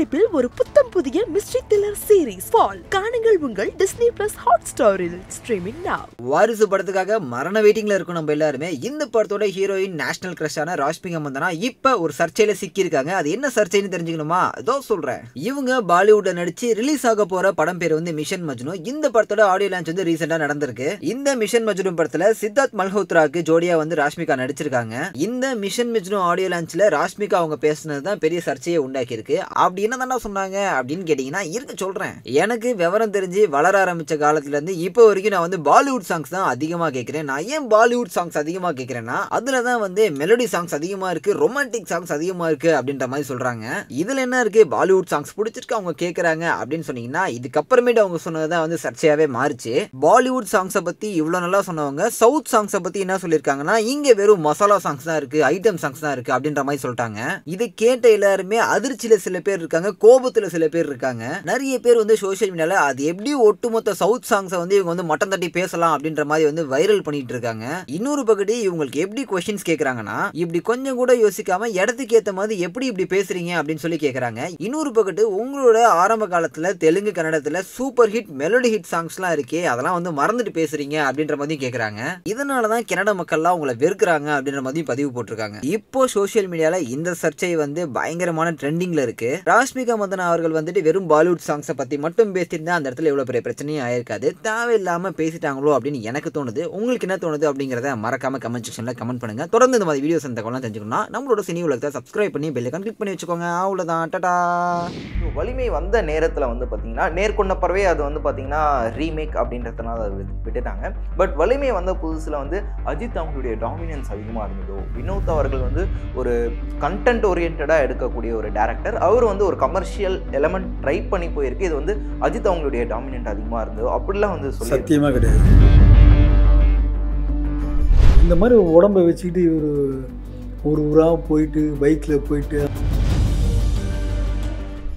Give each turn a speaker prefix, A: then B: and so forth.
A: நடிப்பில் ஒரு புத்தம் புதிய மிஸ்ட்ரி த்ரில்லர் சீரிஸ் ஃபால் காணுங்கள் உங்கள் டிஸ்னி பிளஸ் ஹாட் ஸ்டாரில் ஸ்ட்ரீமிங் now
B: வாரிசு படத்துக்காக மரண வெயிட்டிங்ல இருக்கும் நம்ம எல்லாருமே இந்த படத்தோட ஹீரோயின் நேஷனல் கிரஷான ராஷ்மிகா மந்தனா இப்ப ஒரு சர்ச்சையில சிக்கியிருக்காங்க அது என்ன சர்ச்சைன்னு தெரிஞ்சுக்கணுமா அதோ சொல்றேன் இவங்க பாலிவுட்ல நடிச்சு ரிலீஸ் ஆக போற படம் பேர் வந்து மிஷன் மஜ்னு இந்த படத்தோட ஆடியோ லான்ச் வந்து ரீசெண்டா நடந்திருக்கு இந்த மிஷன் மஜ்னு படத்துல சித்தார்த் மல்ஹோத்ராக்கு ஜோடியா வந்து ராஷ்மிகா நடிச்சிருக்காங்க இந்த மிஷன் மஜ்னு ஆடியோ லான்ச்ல ராஷ்மிகா அவங்க பேசுனது தான் பெரிய சர்ச்சையை உண்டாக்கி இருக்கு அப்படி என்ன தானே சொன்னாங்க அப்படின்னு கேட்டீங்கன்னா இருக்க சொல்றேன் எனக்கு விவரம் தெரிஞ்சு வளர ஆரம்பிச்ச காலத்துல இருந்து இப்போ வரைக்கும் நான் வந்து பாலிவுட் சாங்ஸ் தான் அதிகமா கேட்கிறேன் நான் ஏன் பாலிவுட் சாங்ஸ் அதிகமா கேட்கிறேன்னா அதுல தான் வந்து மெலடி சாங்ஸ் அதிகமா இருக்கு ரொமான்டிக் சாங்ஸ் அதிகமா இருக்கு அப்படின்ற மாதிரி சொல்றாங்க இதுல என்ன இருக்கு பாலிவுட் சாங்ஸ் பிடிச்சிருக்கு அவங்க கேட்கறாங்க அப்படின்னு சொன்னீங்கன்னா இதுக்கப்புறமேட்டு அவங்க சொன்னதுதான் வந்து சர்ச்சையாவே மாறுச்சு பாலிவுட் சாங்ஸை பத்தி இவ்வளவு நல்லா சொன்னவங்க சவுத் சாங்ஸை பத்தி என்ன சொல்லியிருக்காங்கன்னா இங்க வெறும் மசாலா சாங்ஸ் தான் இருக்கு ஐட்டம் சாங்ஸ் தான் இருக்கு அப்படின்ற மாதிரி சொல்லிட்டாங்க இதை கேட்ட எல்லாருமே அதிர்ச்சியில சில பேர் இருக்காங்க கோபத்துல சில பேர் இருக்காங்க நிறைய பேர் வந்து சோஷியல் மீடியால அது எப்படி ஒட்டுமொத்த சவுத் சாங்ஸை வந்து இவங்க வந்து மட்டம் தட்டி பேசலாம் அப்படின்ற மாதிரி வந்து வைரல் பண்ணிட்டு இருக்காங்க இன்னொரு பகுதி இவங்களுக்கு எப்படி கொஸ்டின்ஸ் கேக்குறாங்கன்னா இப்படி கொஞ்சம் கூட யோசிக்காம இடத்துக்கு ஏத்த மாதிரி எப்படி இப்படி பேசுறீங்க அப்படின்னு சொல்லி கேக்குறாங்க இன்னொரு பக்கத்து உங்களோட ஆரம்ப காலத்துல தெலுங்கு கன்னடத்துல சூப்பர் ஹிட் மெலோடி ஹிட் சாங்ஸ்லாம் இருக்கே அதெல்லாம் வந்து மறந்துட்டு பேசுறீங்க அப்படின்ற மாதிரி கேக்குறாங்க இதனாலதான் கன்னட மக்கள்லாம் உங்களை வெறுக்கிறாங்க அப்படின்ற மாதிரி பதிவு போட்டிருக்காங்க இப்போ சோஷியல் மீடியால இந்த சர்ச்சை வந்து பயங்கரமான ட்ரெண்டிங்ல இருக்கு ராஷ்மிகா மந்தனா அவர்கள் வந்துட்டு வெறும் பாலிவுட் சாங்ஸை பத்தி மட்டும் பேசியிருந்தா அந்த இடத்துல இவ்வளவு பெரிய பிரச்சனையும் ஆயிருக்காது தேவையில்லாம பேசிட்டாங்களோ அப்படின்னு எனக்கு தோணுது உங்களுக்கு என்ன தோணுது அப்படிங்கறத மறக்காம கமெண்ட் செக்ஷன்ல கமெண்ட் பண்ணுங்க தொடர்ந்து இந்த மாதிரி வீடியோஸ் அந்த கொள்ளலாம் தெரிஞ்சுக்கணும்னா நம்மளோட சினி உலகத்தை சப்ஸ்கிரைப் பண்ணி பெல்லை கிளிக் பண்ணி வச்சுக்கோங்க அவ்வளவுதான் டடா
C: So, வலிமை வந்த நேரத்தில் வந்து பார்த்தீங்கன்னா நேர்கொண்ட பறவை அது வந்து பார்த்தீங்கன்னா ரீமேக் அப்படின்றதுனால அதை விட்டு- விட்டுட்டாங்க பட் வலிமை வந்த புதுசில் வந்து அஜித் அவங்களுடைய டாமினன்ஸ் அதிகமாக இருந்ததோ வினோத் அவர்கள் வந்து ஒரு கண்டென்ட் ஓரியன்டாக எடுக்கக்கூடிய ஒரு டேரக்டர் அவர் வந்து ஒரு கமர்ஷியல் எலமெண்ட் ட்ரை பண்ணி போயிருக்கு இது வந்து அஜித் அவங்களுடைய டாமினன்ட் அதிகமாக இருந்ததோ அப்படிலாம் வந்து சொல்லி
D: சத்தியமாக கிடையாது இந்த மாதிரி உடம்பை வச்சுக்கிட்டு இவர் ஒரு ஊராக போயிட்டு பைக்கில் போயிட்டு